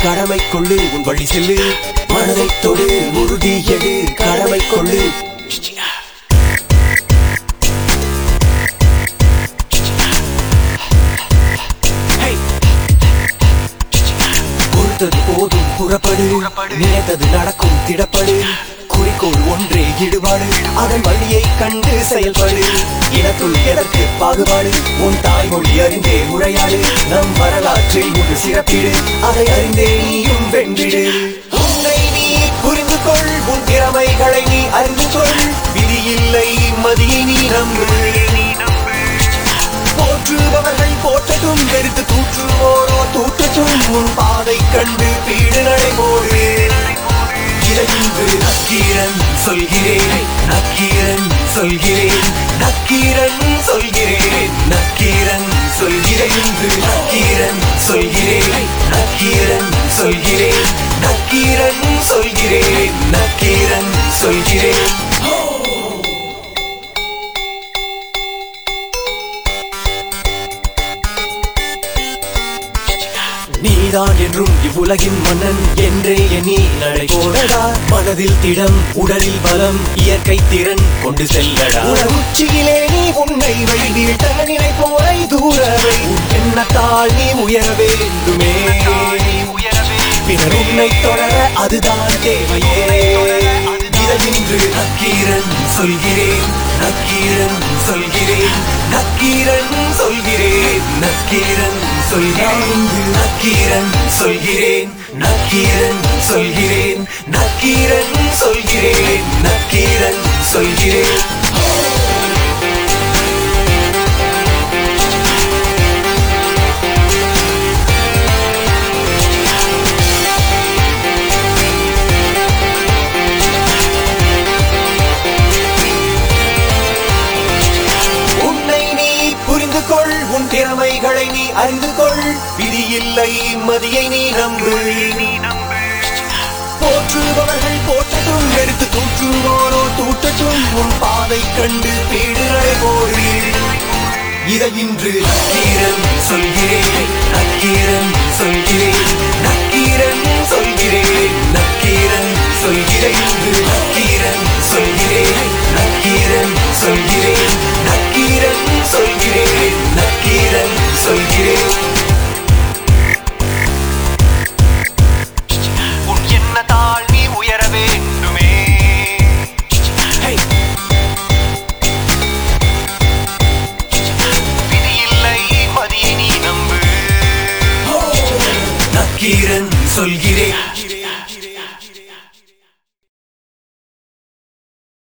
கடமை கொள்ளு உன் வழி செல்லு மனதை தொடு உறுதி எடு கடமை கொள்ளு Hey! பொறுத்தது போதும் புறப்படு நினைத்தது நடக்கும் திடப்படு குறிக்கோள் ஒன்றே ஈடுபாடு அதன் வழியை கண்டு செயல்படு எனக்குள் எதற்கு பாகுபாடு உன் தாய்மொழி அறிந்தே உரையாடு நம் வரலாற்றில் ஒரு சிறப்பிடு அதை அறிந்தே நீயும் வென்றிடு உன்னை நீ புரிந்து கொள் உன் திறமைகளை நீ அறிந்து கொள் விதி இல்லை மதியை நீ நம்பு போற்றுபவர்கள் போற்றட்டும் வெறுத்து தூற்றுவோரோ தூற்றட்டும் உன் பாதை கண்டு பீடு நடைபோடு இதை இன்று நக்கீரன் சொல்கிறேன் நக்கீரன் சொல்கிறேன் நக்கீரன் சொல்கிறேன் நக்கீரன் சொல்கிறேன் இன்று நக்கீரன் சொல்கிறேன் நக்கீரன் சொல்கிறேன் நக்கீரன் சொல்கிறேன் நக்கீரன் சொல்கிறேன் நீதான் என்றும் இவ்வுலகின் மன்னன் என்றே எண்ணி நடை போடடா மனதில் திடம் உடலில் பலம் இயற்கை திறன் கொண்டு செல்லடா உலக உச்சியிலே நீ உன்னை வை வீழ்த்த நினைப்போரை தூரவை உன் எண்ணத்தால் நீ உயர வேண்டுமே பிறர் உன்னை தொடர அதுதான் தேவையே இதை இன்று நக்கீரன் சொல்கிறேன் நக்கீரன் சொல்கிறேன் நக்கீரன் சொல்கிறேன் நக்கீரன் சொல்கிறேன் இன்று நக்கீரன் சொல்கிறேன் நக்கீரன் சொல்கிறேன் நக்கீரன் சொல்கிறேன் நக்கீரன் சொல்கிறேன் உன்னை நீ புரிந்து கொள் உன் திறமைகளை நீ அறிந்து கொள் விதி இல்லை மதியை நீ நம்பு போற்றுபவர்கள் போற்றட்டும் எடுத்து தூற்றுவோரோ தூற்றட்டும் உன் பாதை கண்டு பீடு நடைபோடு இதை இன்று நக்கீரன் சொல்கிறேன் நக்கீரன் சொல்கிறேன் நக்கீரன் சொல்கிறேன் நக்கீரன் சொல்கிறேன் இன்று நக்கீரன் சொல்கிறேன் நக்கீரன் சொல்கிறேன் நக்கீரன் சொல்கிறேன் நக்கீரன் சொல்கிறேன் உன் எண்ணத்தால் நீ உயர வேண்டுமே Hey! விதி இல்லை மதியை நீ நம்பு நக்கீரன் சொல்கிறேன்